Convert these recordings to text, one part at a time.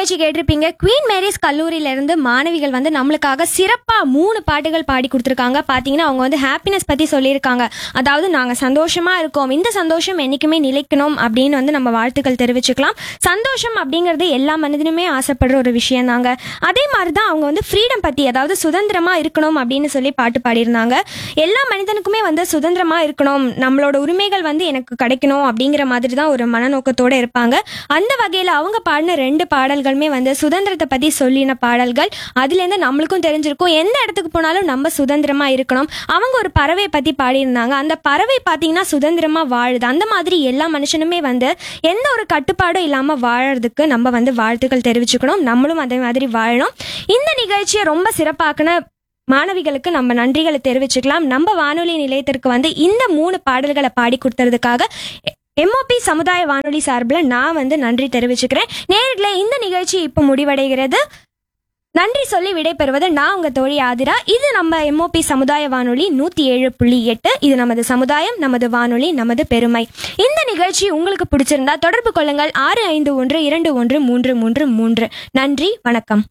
நிகழ்ச்சி கேட்டிருப்பீங்க queen Mary's கல்லூரியில இருந்து மாணவிகள் வந்து நம்மளுக்காக சிறப்பா மூணு பாட்டுகள் பாடி கொடுத்துருக்காங்க பாத்தீங்கன்னா அவங்க வந்து ஹாப்பினஸ் பத்தி சொல்லியிருக்காங்க அதாவது நாங்க சந்தோஷமா இருக்கோம் இந்த சந்தோஷம் என்னைக்குமே நிலைக்கணும் அப்படின்னு வந்து நம்ம வாழ்த்துக்கள் தெரிவிச்சுக்கலாம் சந்தோஷம் அப்படிங்கிறது எல்லா மனிதனுமே ஆசைப்படுற ஒரு விஷயம் தாங்க அதே மாதிரி தான் அவங்க வந்து ஃப்ரீடம் பத்தி அதாவது சுதந்திரமா இருக்கணும் அப்படின்னு சொல்லி பாட்டு பாடியிருந்தாங்க எல்லா மனிதனுக்குமே வந்து சுதந்திரமா இருக்கணும் நம்மளோட உரிமைகள் வந்து எனக்கு கிடைக்கணும் அப்படிங்கிற மாதிரி தான் ஒரு மனநோக்கத்தோட இருப்பாங்க அந்த வகையில் அவங்க பாடின ரெண்டு பாடல்களுமே வந்து சுதந்திரத்தை பற்றி சொல்லின பாடல்கள் அதுலேருந்து நம்மளுக்கும் தெரிஞ்சிருக்கும் எந்த இடத்துக்கு போனாலும் நம்ம சுதந்திரமா இருக்கணும் அவங்க ஒரு பறவை பற்றி பாடியிருந்தாங்க அந்த பறவை பார்த்தீங்கன்னா சுதந்திரமா வாழுது அந்த மாதிரி எல்லா மனுஷனுமே வந்து எந்த ஒரு கட்டுப்பாடும் இல்லாமல் வாழறதுக்கு நம்ம வந்து வாழ்த்துக்கள் தெரிவிச்சுக்கணும் நம்மளும் அதே மாதிரி வாழணும் இந்த நிகழ்ச்சியை ரொம்ப சிறப்பாக்குன மாணவிகளுக்கு நம்ம நன்றிகளை தெரிவிச்சுக்கலாம் நம்ம வானொலி நிலையத்திற்கு வந்து இந்த மூணு பாடல்களை பாடி கொடுத்ததுக்காக எம்ஓபி சமுதாய வானொலி சார்பில் நான் வந்து நன்றி தெரிவிச்சுக்கிறேன் நேரில் இந்த நிகழ்ச்சி இப்போ முடிவடைகிறது நன்றி சொல்லி விடைபெறுவது நான் உங்க தோழி ஆதிரா இது நம்ம எம்ஓபி சமுதாய வானொலி நூத்தி ஏழு புள்ளி எட்டு இது நமது சமுதாயம் நமது வானொலி நமது பெருமை இந்த நிகழ்ச்சி உங்களுக்கு பிடிச்சிருந்தா தொடர்பு கொள்ளுங்கள் ஆறு ஐந்து ஒன்று இரண்டு ஒன்று மூன்று மூன்று மூன்று நன்றி வணக்கம்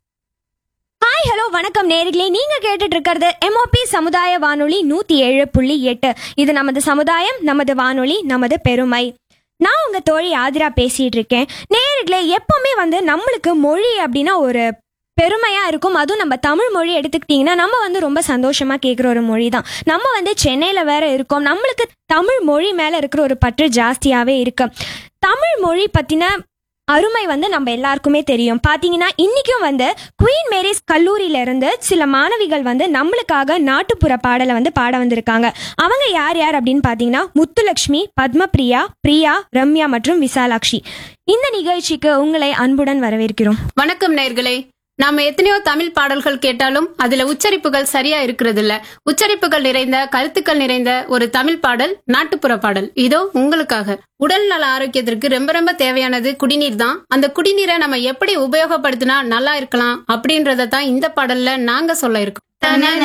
ஹாய் ஹலோ வணக்கம் நேர்களே நீங்க கேட்டுட்டு இருக்கிறது எம்ஓபி சமுதாய வானொலி நூத்தி ஏழு புள்ளி எட்டு இது நமது சமுதாயம் நமது வானொலி நமது பெருமை நான் உங்க தோழி ஆதிரா பேசிட்டு இருக்கேன் நேர்களே எப்பவுமே வந்து நம்மளுக்கு மொழி அப்படின்னா ஒரு பெருமையா இருக்கும் அதுவும் நம்ம தமிழ் மொழி எடுத்துக்கிட்டிங்கன்னா நம்ம வந்து ரொம்ப சந்தோஷமா கேட்குற ஒரு மொழி தான் நம்ம வந்து சென்னையில வேற இருக்கோம் நம்மளுக்கு தமிழ் மொழி மேல இருக்கிற ஒரு பற்று ஜாஸ்தியாவே இருக்கு தமிழ் மொழி பத்தின அருமை வந்து நம்ம எல்லாருக்குமே தெரியும் பாத்தீங்கன்னா இன்னைக்கும் வந்து குவீன் மேரிஸ் கல்லூரியில இருந்து சில மாணவிகள் வந்து நம்மளுக்காக நாட்டுப்புற பாடலை வந்து பாட வந்திருக்காங்க அவங்க யார் யார் அப்படின்னு பாத்தீங்கன்னா முத்துலட்சுமி பத்மபிரியா பிரியா ரம்யா மற்றும் விசாலாட்சி இந்த நிகழ்ச்சிக்கு உங்களை அன்புடன் வரவேற்கிறோம் வணக்கம் நேர்களே நாம எத்தனையோ தமிழ் பாடல்கள் கேட்டாலும் அதுல உச்சரிப்புகள் சரியா இருக்கிறது இல்ல உச்சரிப்புகள் நிறைந்த கருத்துக்கள் நிறைந்த ஒரு தமிழ் பாடல் நாட்டுப்புற பாடல் இதோ உங்களுக்காக உடல் நல ஆரோக்கியத்திற்கு ரொம்ப ரொம்ப தேவையானது குடிநீர் தான் அந்த குடிநீரை நம்ம எப்படி உபயோகப்படுத்தினா நல்லா இருக்கலாம் அப்படின்றத தான் இந்த பாடல்ல நாங்க சொல்ல இருக்கோம்